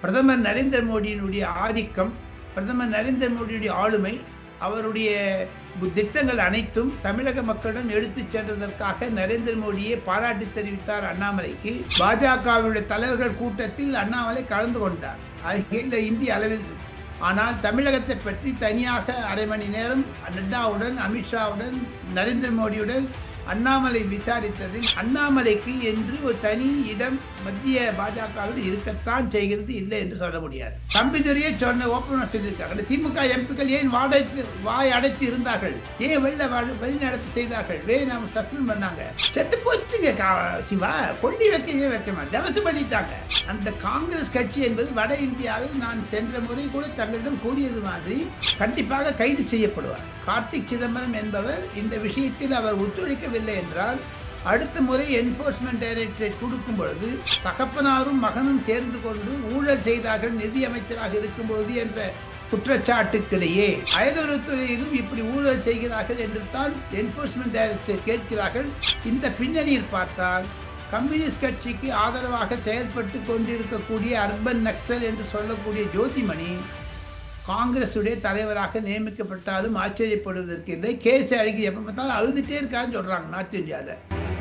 பிரதமர் நரேந்திர மோடியினுடைய ஆதிக்கம் பிரதமர் நரேந்திர மோடியுடைய ஆளுமை அவருடைய திட்டங்கள் அனைத்தும் தமிழக மக்களிடம் எடுத்துச் சென்றதற்காக நரேந்திர மோடியை பாராட்டு தெரிவித்தார் அண்ணாமலைக்கு பாஜகவுடைய தலைவர்கள் கூட்டத்தில் அண்ணாமலை கலந்து கொண்டார் அகில இந்திய அளவில் ஆனால் தமிழகத்தை பற்றி தனியாக அரை மணி நேரம் நட்டாவுடன் அமித்ஷாவுடன் நரேந்திர மோடியுடன் அண்ணாமலை விசாரித்ததில் அண்ணாமலைக்கு என்று ஒரு தனி இடம் மத்திய பாஜகவில் இருக்கத்தான் செய்கிறது இல்லை என்று சொல்ல முடியாது தம்பிதுரையே சொன்ன ஓப்பனர் சொல்லியிருக்காங்க திமுக எம்பிக்கள் ஏன் வாடகை வாய் அடைத்து இருந்தார்கள் ஏன் வெளில வெளிநடப்பு செய்தார்கள் ஏன் நம்ம சஸ்பெண்ட் பண்ணாங்க செத்து போச்சுங்க கா- சிவா கொல்லி வைக்கவே வைக்கணும் டெவஸ் பண்ணிட்டாங்க அந்த காங்கிரஸ் கட்சி என்பது வட இந்தியாவில் நான் சென்ற முறை கூட தங்களிடம் கூறியது மாதிரி கண்டிப்பாக கைது செய்யப்படுவார் கார்த்திக் சிதம்பரம் என்பவர் இந்த விஷயத்தில் அவர் ஒத்துழைக்கவில்லை என்றால் அடுத்த முறை என்போர்ஸ்மெண்ட் டைரக்டரேட் கொடுக்கும் பொழுது தகப்பனாரும் மகனும் சேர்ந்து கொண்டு ஊழல் செய்தார்கள் நிதி அமைச்சராக இருக்கும் பொழுது என்ற குற்றச்சாட்டுக்கிடையே அயலுறவுத்துறையிலும் இப்படி ஊழல் செய்கிறார்கள் என்று தான் என்போர்ஸ்மெண்ட் டைரக்டரேட் கேட்கிறார்கள் இந்த பின்னணியில் பார்த்தால் கம்யூனிஸ்ட் கட்சிக்கு ஆதரவாக செயல்பட்டு கொண்டிருக்கக்கூடிய அர்பன் நக்சல் என்று சொல்லக்கூடிய ஜோதிமணி காங்கிரசுடைய தலைவராக நியமிக்கப்பட்டாலும் ஆச்சரியப்படுவதற்கு இல்லை கேஸ் அழகி எப்போ பார்த்தாலும் அழுதுட்டே இருக்கான்னு சொல்றாங்க நார்த் இந்தியாவில்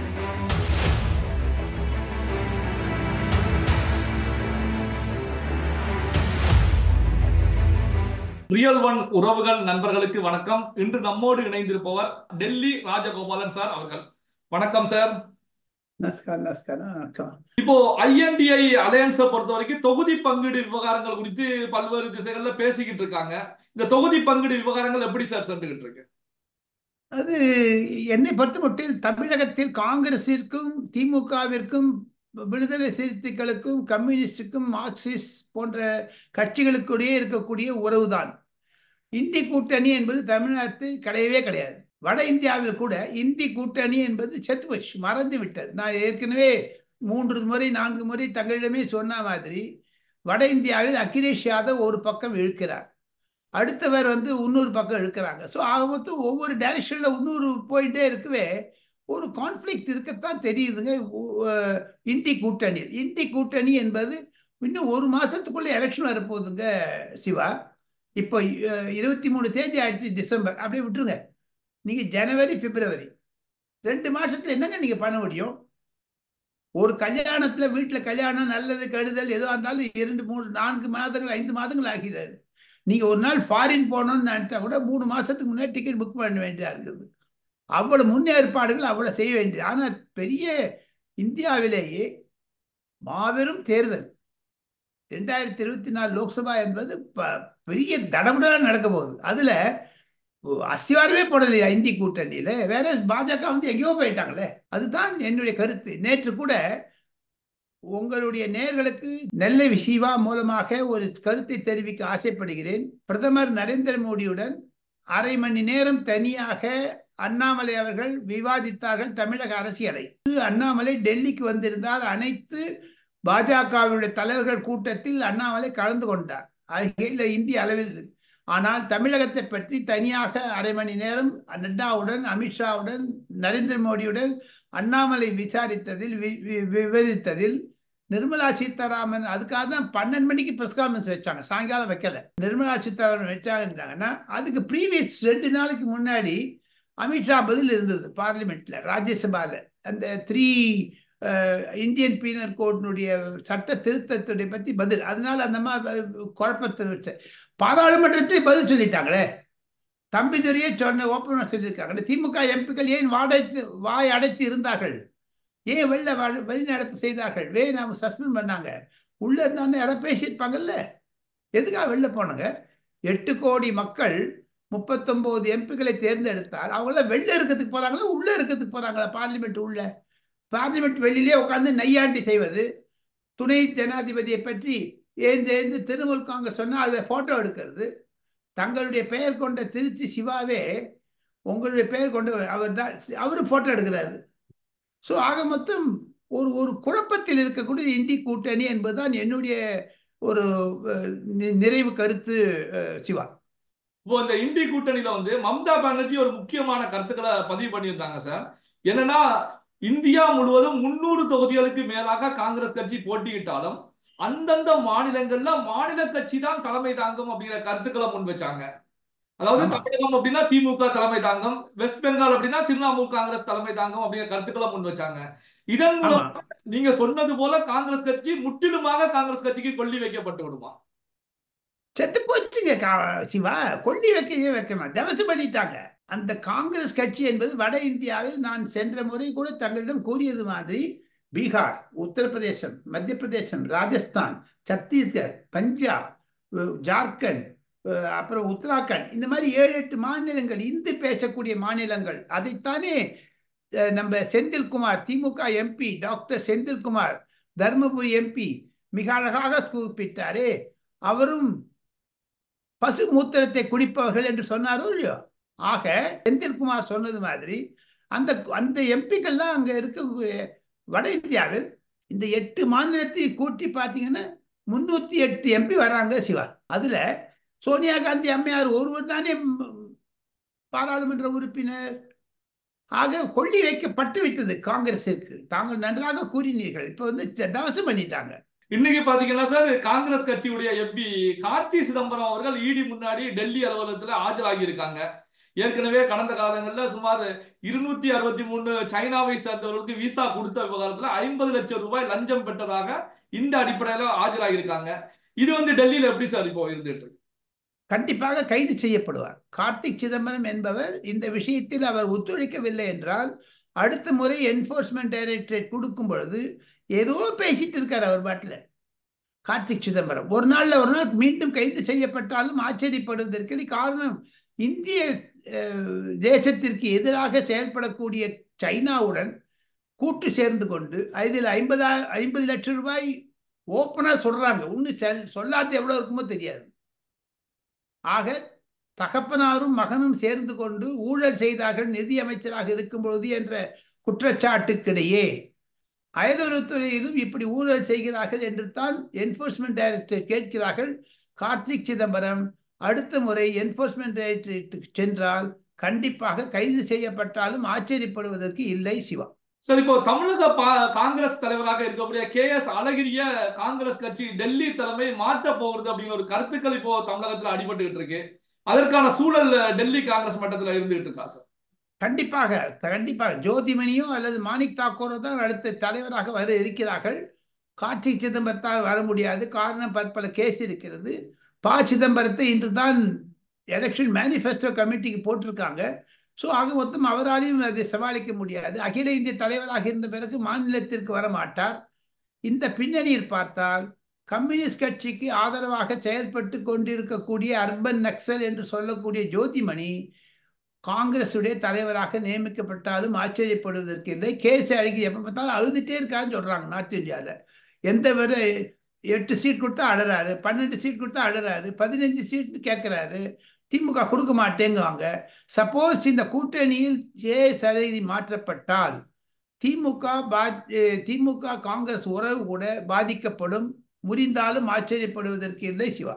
ரியல் ஒன் உறவுகள் நண்பர்களுக்கு வணக்கம் இன்று நம்மோடு இணைந்திருப்பவர் டெல்லி ராஜகோபாலன் சார் அவர்கள் வணக்கம் சார் நமஸ்கார் நமஸ்காரம் வணக்கம் இப்போ ஐஎன்டிஐ அலையன்ஸை பொறுத்த வரைக்கும் தொகுதி பங்கீடு விவகாரங்கள் குறித்து பல்வேறு திசைகள்ல பேசிக்கிட்டு இருக்காங்க இந்த தொகுதி பங்கீடு விவகாரங்கள் எப்படி சார் சென்றுகிட்டு இருக்கு அது என்னை பொறுத்த மட்டில் தமிழகத்தில் காங்கிரசிற்கும் திமுகவிற்கும் விடுதலை சிறுத்தைகளுக்கும் கம்யூனிஸ்டுக்கும் மார்க்சிஸ்ட் போன்ற கட்சிகளுக்கிடையே இருக்கக்கூடிய உறவுதான் இந்தி கூட்டணி என்பது தமிழ்நாட்டில் கிடையவே கிடையாது வட இந்தியாவில் கூட இந்தி கூட்டணி என்பது செத்து போச்சு மறந்து விட்டது நான் ஏற்கனவே மூன்று முறை நான்கு முறை தங்களிடமே சொன்ன மாதிரி வட இந்தியாவில் அகிலேஷ் யாதவ் ஒரு பக்கம் இழுக்கிறார் அடுத்தவர் வந்து இன்னொரு பக்கம் இழுக்கிறாங்க ஸோ ஆக மொத்தம் ஒவ்வொரு டைரக்ஷனில் இன்னொரு போயிட்டே இருக்கவே ஒரு கான்ஃப்ளிக்ட் இருக்கத்தான் தெரியுதுங்க உ- அஹ் இந்தி கூட்டணியில் இந்தி கூட்டணி என்பது இன்னும் ஒரு மாசத்துக்குள்ள எலெக்ஷன் வரப்போகுதுங்க சிவா இப்போ அஹ், இருபத்தி மூணு தேதி ஆயிடுச்சு டிசம்பர் அப்படியே விட்டுருங்க நீங்க ஜனவரி பிப்ரவரி ரெண்டு மாசத்துல என்னங்க நீங்க பண்ண முடியும் ஒரு கல்யாணத்துல வீட்டுல கல்யாணம் நல்லது கெடுதல் எதுவாக இருந்தாலும் இரண்டு மூணு நான்கு மாதங்கள் ஐந்து மாதங்கள் ஆகிறது நீங்க ஒரு நாள் ஃபாரின் போகணும்னு நினைச்சா கூட மூணு மாசத்துக்கு முன்னாடி டிக்கெட் புக் பண்ண வேண்டியதா இருக்குது அவ்வளவு முன்னேற்பாடுகள் அவ்வளவு செய்ய வேண்டியது ஆனா பெரிய இந்தியாவிலேயே மாபெரும் தேர்தல் ரெண்டாயிரத்தி இருபத்தி நாலு லோக்சபா என்பது ப- பெரிய தடபுடலாக நடக்க போகுது அதுல அஸ்திவாரமே போடலையா இந்தி கூட்டணியில வேற பாஜக வந்து எங்கேயோ போயிட்டாங்களே அதுதான் என்னுடைய கருத்து நேற்று கூட உங்களுடைய நேர்களுக்கு நெல்லை சிவா மூலமாக ஒரு கருத்தை தெரிவிக்க ஆசைப்படுகிறேன் பிரதமர் நரேந்திர மோடியுடன் அரை மணி நேரம் தனியாக அண்ணாமலை அவர்கள் விவாதித்தார்கள் தமிழக அரசியலை அண்ணாமலை டெல்லிக்கு வந்திருந்தால் அனைத்து பாஜகவுடைய தலைவர்கள் கூட்டத்தில் அண்ணாமலை கலந்து கொண்டார் அகில இந்திய அளவில் ஆனால் தமிழகத்தை பற்றி தனியாக அரை மணி நேரம் நட்டாவுடன் அமித்ஷாவுடன் நரேந்திர மோடியுடன் அண்ணாமலை விசாரித்ததில் வி- வி- விவரித்ததில் நிர்மலா சீதாராமன் அதுக்காக தான் பன்னெண்டு மணிக்கு பிரஸ் கான்ஃபரன்ஸ் வச்சாங்க சாயங்காலம் வைக்கல நிர்மலா சீதாராமன் வச்சாங்கன்னா அதுக்கு ப்ரீவியஸ் ரெண்டு நாளைக்கு முன்னாடி அமித்ஷா பதில் இருந்தது பார்லிமெண்ட்ல ராஜ்யசபால அந்த த்ரீ இந்தியன் பீனல் கோடினுடைய சட்ட திருத்தத்துடைய பத்தி பதில் அதனால அந்த மாதிரி குழப்பத்தை வச்ச பாராளுமன்றத்தை பதில் சொல்லிட்டாங்களே தம்பிதுரையே சொன்ன ஓப்பனர் சொல்லியிருக்காங்க திமுக எம்பிக்கள் ஏன் வாடகை வாய் அடைத்து இருந்தார்கள் ஏன் வெளில வ- வெளிநடப்பு செய்தார்கள் ஏன் நம்ம சஸ்பெண்ட் பண்ணாங்க உள்ள இருந்தாங்க யாராவது பேசியிருப்பாங்கல்ல எதுக்காக வெளில போனாங்க எட்டு கோடி மக்கள் முப்பத்தொன்பது எம்பிக்களை தேர்ந்தெடுத்தால் அவங்கள வெளில இருக்கிறதுக்கு போறாங்களா உள்ள இருக்கிறதுக்கு போறாங்களா பார்லிமெண்ட் உள்ள பார்லிமெண்ட் வெளியிலே உட்கார்ந்து நையாண்டி செய்வது துணை ஜனாதிபதியை பற்றி ஏந்து ஏந்து திரிணாமுல் காங்கிரஸ் சொன்னால் அதை போட்டோ எடுக்கிறது தங்களுடைய பெயர் கொண்ட திருச்சி சிவாவே உங்களுடைய பெயர் கொண்ட அவர் தான் அவரு போட்டோ எடுக்கிறாரு ஸோ ஆக மொத்தம் ஒரு ஒரு குழப்பத்தில் இருக்கக்கூடிய இந்தி கூட்டணி என்பதுதான் என்னுடைய ஒரு அஹ், நி- நிறைவு கருத்து அஹ், சிவா இப்போ இந்த இந்தி கூட்டணியில வந்து மம்தா பானர்ஜி ஒரு முக்கியமான கருத்துக்களை பதிவு பண்ணியிருந்தாங்க சார் என்னன்னா இந்தியா முழுவதும் முன்னூறு தொகுதிகளுக்கு மேலாக காங்கிரஸ் கட்சி போட்டியிட்டாலும் அந்தந்த மாநிலங்கள்ல மாநில கட்சி தான் தலைமை தாங்கும் அப்படிங்கிற கருத்துக்களை முன் வச்சாங்க அதாவது ஆமா. தமிழகம் அப்படின்னா திமுக தலைமை தாங்கும் வெஸ்ட் பெங்கால் அப்படின்னா திரிணாமுல் காங்கிரஸ் தலைமை தாங்கும் அப்படிங்கிற கருத்துக்களை முன் வச்சாங்க இதன் ஆமா மூலம் நீங்க சொன்னது போல காங்கிரஸ் கட்சி முற்றிலுமாக காங்கிரஸ் கட்சிக்கு கொல்லி வைக்கப்பட்டு விடுமா செத்து போச்சுங்க கா- சிவா கொல்லி வைக்கவே வைக்கணும் தவசம் பண்ணிட்டாங்க அந்த காங்கிரஸ் கட்சி என்பது வட இந்தியாவில் நான் சென்ற முறை கூட தங்களிடம் கூறியது மாதிரி பீகார் உத்தரப்பிரதேசம் மத்திய பிரதேசம் ராஜஸ்தான் சத்தீஸ்கர் பஞ்சாப் அஹ், ஜார்க்கண்ட் அஹ், அப்புறம் உத்தராகண்ட் இந்த மாதிரி ஏழு எட்டு மாநிலங்கள் இந்தி பேசக்கூடிய மாநிலங்கள் அதைத்தானே அஹ், நம்ம Senthilkumar DMK MP doctor Senthilkumar Dharmapuri MP மிக அழகாக குறிப்பிட்டாரே அவரும் பசு மூத்திரத்தை குடிப்பவர்கள் என்று சொன்னாரோ இல்லையோ ஆக செந்தில்குமார் சொன்னது மாதிரி அந்த அந்த எம்பிக்கள்லாம் அங்க இருக்கக்கூடிய வட இந்தியாவில் இந்த எட்டு மாநிலத்தை கூட்டி பார்த்தீங்கன்னா முன்னூத்தி எட்டு எம்பி வராங்க சிவா அதுல சோனியா காந்தி அம்மையார் ஒருவர் தானே ம், பாராளுமன்ற உறுப்பினர் ஆக கொள்ளி வைக்கப்பட்டு விட்டது காங்கிரசிற்கு தாங்கள் நன்றாக கூறினீர்கள் இப்ப வந்து தவசம் பண்ணிட்டாங்க இன்னைக்கு பாத்தீங்கன்னா சார் காங்கிரஸ் கட்சியுடைய எம்பி கார்த்தி சிதம்பரம் அவர்கள் இடி முன்னாடி டெல்லி அலுவலகத்துல ஆஜராகி இருக்காங்க ஏற்கனவே கடந்த காலங்களில் சுமார் இருநூத்தி அறுபத்தி மூணு சைனாவை சேர்ந்தவர்களுக்கு விசா கொடுத்த விவகாரத்துல ஐம்பது லட்சம் ரூபாய் லஞ்சம் பெற்றதாக இந்த அடிப்படையில ஆஜராகியிருக்காங்க இது வந்து டெல்லியில எப்படி சார் இப்போ இருந்துட்டு இருக்கு? கண்டிப்பாக கைது செய்யப்படுவார் கார்த்திக் சிதம்பரம் என்பவர் இந்த விஷயத்தில் அவர் ஒத்துழைக்கவில்லை என்றால் அடுத்த முறை என்போர்ஸ்மெண்ட் டைரக்டரேட் கொடுக்கும் பொழுது ஏதோ பேசிட்டு இருக்கார் அவர் பாட்டில் கார்த்திக் சிதம்பரம் ஒரு நாள்ல ஒரு நாள் மீண்டும் கைது செய்யப்பட்டாலும் ஆச்சரியப்படுவதற்கு காரணம் இந்திய அஹ், தேசத்திற்கு எதிராக செயல்படக்கூடிய சைனாவுடன் கூட்டு சேர்ந்து கொண்டு அதில் ஐம்பதா ஐம்பது லட்சம் ரூபாய் ஓப்பனா சொல்றாங்க இன்னும் செல் சொல்லாத எவ்வளவு இருக்குமோ தெரியாது ஆக தகப்பனாரும் மகனும் சேர்ந்து கொண்டு ஊழல் செய்தார்கள் நிதி அமைச்சராக இருக்கும் பொழுது என்ற குற்றச்சாட்டுக்கிடையே அயலுறவுத்துறையிலும் இப்படி ஊழல் செய்கிறார்கள் என்று தான் என்போர்ஸ்மெண்ட் டைரக்டர் கேட்கிறார்கள் கார்த்திக் சிதம்பரம் அடுத்த முறை என்போர்ஸ்மெண்ட் டைரக்டரேட்டுக்கு சென்றால் கண்டிப்பாக கைது செய்யப்பட்டாலும் ஆச்சரியப்படுவதற்கு இல்லை சிவா சார் இப்போ தமிழக பா- காங்கிரஸ் தலைவராக இருக்கக்கூடிய கே எஸ் அழகிரிய காங்கிரஸ் கட்சி டெல்லி தலைமை மாற்ற போகிறது அப்படிங்கிற ஒரு கருத்துக்கள் இப்போ தமிழகத்துல அடிபட்டுக்கிட்டு இருக்கு அதற்கான சூழல் டெல்லி காங்கிரஸ் மட்டத்துல இருந்துகிட்டு இருக்கா சார் கண்டிப்பாக கண்டிப்பாக ஜோதிமணியோ அல்லது மாணிக் தாக்கூரோ தான் அடுத்த தலைவராக வர இருக்கிறார்கள் கார்த்திக் சிதம்பரத்தால் வர முடியாது காரணம் பற்பல கேஸ் இருக்கிறது ப சிதம்பரத்தை இன்று தான் எலெக்ஷன் மேனிஃபெஸ்டோ கமிட்டிக்கு போட்டிருக்காங்க ஸோ ஆக மொத்தம் அவராலையும் அதை சமாளிக்க முடியாது அகில இந்திய தலைவராக இருந்த பிறகு மாநிலத்திற்கு வர மாட்டார் இந்த பின்னணியில் பார்த்தால் கம்யூனிஸ்ட் கட்சிக்கு ஆதரவாக செயல்பட்டு கொண்டிருக்கக்கூடிய அர்பன் நக்சல் என்று சொல்லக்கூடிய ஜோதிமணி காங்கிரஸுடைய தலைவராக நியமிக்கப்பட்டாலும் ஆச்சரியப்படுவதற்கு இல்லை கேஸ் அழகி எப்போ பார்த்தாலும் அழுதுட்டே இருக்கான்னு சொல்கிறாங்க நார்த் இந்தியாவில் எந்த வரை எட்டு சீட் கொடுத்தா அழறாரு பன்னெண்டு சீட் கொடுத்தா அழறாரு பதினஞ்சு சீட் கேட்குறாரு திமுக கொடுக்க மாட்டேங்குவாங்க சப்போஸ் இந்த கூட்டணியில் ஜே சதவீதி மாற்றப்பட்டால் திமுக பா அஹ் திமுக காங்கிரஸ் உறவு கூட பாதிக்கப்படும் முறிந்தாலும் ஆச்சரியப்படுவதற்கு இல்லை சிவா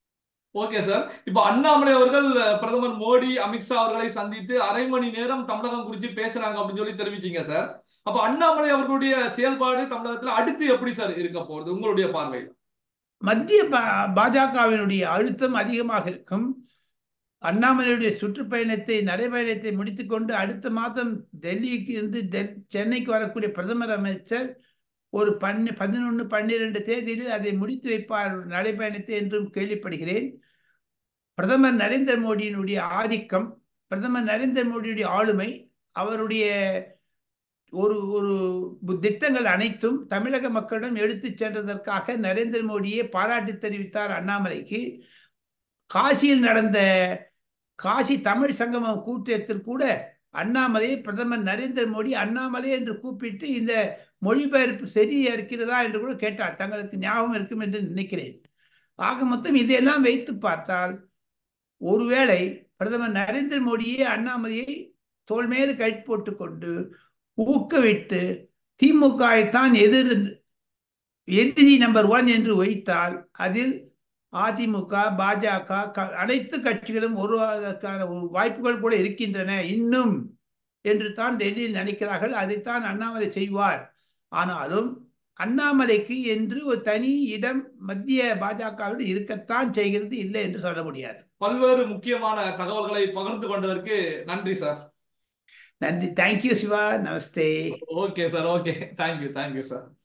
ஓகே சார் இப்போ அண்ணாமலை அவர்கள் அஹ், பிரதமர் மோடி அமித்ஷா அவர்களை சந்தித்து அரை மணி நேரம் தமிழகம் குறித்து பேசுறாங்க அப்படின்னு சொல்லி தெரிவிச்சீங்க சார் அப்ப அண்ணாமலை அவர்களுடைய செயல்பாடு தமிழகத்துல அடுத்து எப்படி சார் இருக்க போகுது உங்களுடைய பார்வையில் மத்திய பா- பாஜகவினுடைய அழுத்தம் அதிகமாக இருக்கும் அண்ணாமலையுடைய சுற்றுப்பயணத்தை நடைபயணத்தை முடித்துக்கொண்டு அடுத்த மாதம் டெல்லிக்கு இருந்து டெல்- சென்னைக்கு வரக்கூடிய பிரதமர் அமைச்சர் ஒரு பன்னு பதினொன்று பன்னிரெண்டு தேதியில் அதை முடித்து வைப்பார் நடைபயணத்தை என்றும் கேள்விப்படுகிறேன் பிரதமர் நரேந்திர மோடியினுடைய ஆதிக்கம் பிரதமர் நரேந்திர மோடியுடைய ஆளுமை அவருடைய ஒரு ஒரு பு- திட்டங்கள் அனைத்தும் தமிழக மக்களிடம் எடுத்துச் சென்றதற்காக நரேந்திர மோடியே பாராட்டு தெரிவித்தார் அண்ணாமலைக்கு காசியில் நடந்த காசி தமிழ் சங்கமம் கூட்டத்தில் கூட அண்ணாமலையை பிரதமர் நரேந்திர மோடி அண்ணாமலை என்று கூப்பிட்டு இந்த மொழிபெயர்ப்பு சரியா இருக்கிறதா என்று கூட கேட்டார் தங்களுக்கு ஞாபகம் இருக்கும் என்று நினைக்கிறேன் ஆக மொத்தம் இதையெல்லாம் வைத்து பார்த்தால் ஒருவேளை பிரதமர் நரேந்திர மோடியே அண்ணாமலையை தோள் மேல் கை போட்டுக்கொண்டு ஊக்குவிட்டு திமுகவை தான் எதிர் எதிரி நம்பர் ஒன் என்று வைத்தால் அதில் அதிமுக பாஜக க- அனைத்து கட்சிகளும் உருவாவதற்கான ஒரு வாய்ப்புகள் கூட இருக்கின்றன இன்னும் என்று தான் டெல்லியில் நினைக்கிறார்கள் அதைத்தான் அண்ணாமலை செய்வார் ஆனாலும் அண்ணாமலைக்கு என்று ஒரு தனி இடம் மத்திய பாஜகவில் இருக்கத்தான் செய்கிறது இல்லை என்று சொல்ல முடியாது பல்வேறு முக்கியமான தகவல்களை பகிர்ந்து கொண்டதற்கு நன்றி சார் நன்றி தேங்க்யூ சிவா நமஸ்தே okay sir okay thank you thank you sir